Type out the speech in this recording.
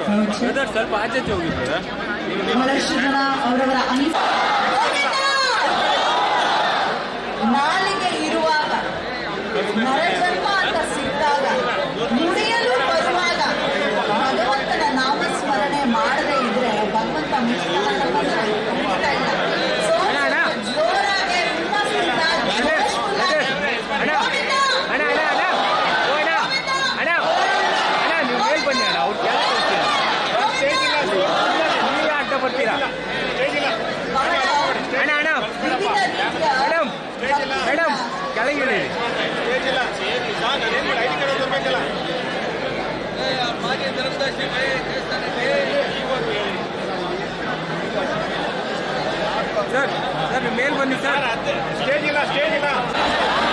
ಸಮೀಕ್ಷೆ ಬ್ರದರ್ ಸ್ವಲ್ಪ ಆಚೆ ಹೋಗಿ ಬ್ರದರ್ ಬಹಳಷ್ಟು ಜನ ಅವರವರ ಅನಿ ನಾಲಿಗೆ ಇರುವಾಗ ನರಜನ್ಮ ಅಂತ ಸಿಕ್ಕಾಗ ನುಡಿಯಲು ಬರುವಾಗ ಭಗವಂತನ ನಾಮಸ್ಮರಣೆ ಮಾಡದೇ ಇದ್ರೆ ಭಗವಂತ ಮೆಚ್ಚುತ್ತಾನ ಅಂದ್ರೆ ಖಂಡಿತ ಇಲ್ಲ. So, ಜೋರಾಗಿ ಹುಮ್ಮಸ್ಸಿಂದ, ಜೋಶ್ಫುಲ್ಲಾಗಿ, ಗೋವಿಂದ! ಅಣ್ಣ ಅಣ್ಣ ಅಣ್ಣ ಓ ಅಣ್ಣ ಅಣ್ಣ ಅಣ್ಣ ನೀವು ಮೇಲ್ ಬನ್ನಿ ಅಣ್ಣ ಅವ್ರು ಕೆಳಗೆ ಹೋಗ್ತೀರಾ ನೀವೇ ಅಡ್ಡ ಬರ್ತೀರಾ ಬಹಳ ಅಣ್ಣ ಅಣ್ಣ ವಿವಿಧ ರೀತಿಯ ಮೇಡಮ್ ಮೇಡಮ್ ಕೆಳಗೆ ಇಳಿ ಸರ್ ಸರ್ ನೀವು ಮೇಲ್ ಬನ್ನಿ ಸರ್ ಸ್ಟೇಜ್ ಇಲ್ಲ ಸ್ಟೇಜ್ ಇಲ್ಲ